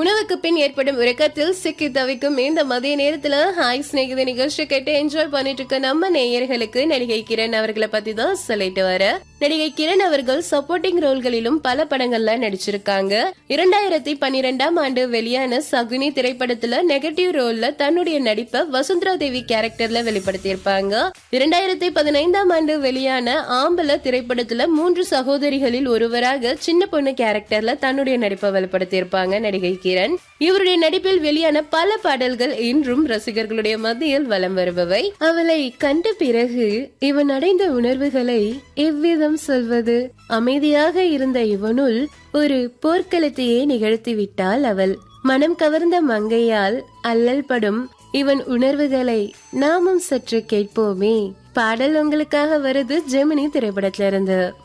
உணவுக்கு பின் ஏற்படும் உறக்கத்தில் சிக்கி தவிக்கும் இந்த மதிய நேரத்துல ஹாய் ஸ்நேகித நிகழ்ச்சி கேட்டு என்ஜாய் பண்ணிட்டு இருக்க நம்ம நேயர்களுக்கு நடிகை கிரண் அவர்களை பத்தி தான் சொல்லிட்டு வர நடிகை கிரண் அவர்கள் சப்போர்ட்டிங் ரோல்களிலும் பல படங்கள்ல நடிச்சிருக்காங்க இரண்டாயிரத்தி பன்னிரெண்டாம் ஆண்டு வெளியான சகுனி திரைப்படத்துல நெகட்டிவ் ரோல்ல தன்னுடைய நடிப்பை வசுந்தரா தேவி கேரக்டர்ல வெளிப்படுத்தியிருப்பாங்க இரண்டாயிரத்தி பதினைந்தாம் ஆண்டு வெளியான ஆம்பல திரைப்படத்துல மூன்று சகோதரிகளில் ஒருவராக சின்ன பொண்ணு கேரக்டர்ல தன்னுடைய நடிப்பை வெளிப்படுத்தியிருப்பாங்க நடிகை கிரண் இவருடைய நடிப்பில் வெளியான பல பாடல்கள் இன்றும் ரசிகர்களுடைய மத்தியில் வலம் வருபவை அவளை கண்ட பிறகு இவன் அடைந்த உணர்வுகளை எவ்விதம் சொல்வது அமைதியாக இருந்த இவனுள் ஒரு போர்க்களத்தையே நிகழ்த்திவிட்டாள் அவள் மனம் கவர்ந்த மங்கையால் அல்லல் படும் இவன் உணர்வுகளை நாமும் சற்று கேட்போமே பாடல் உங்களுக்காக வருது ஜெமினி திரைப்படத்துல இருந்து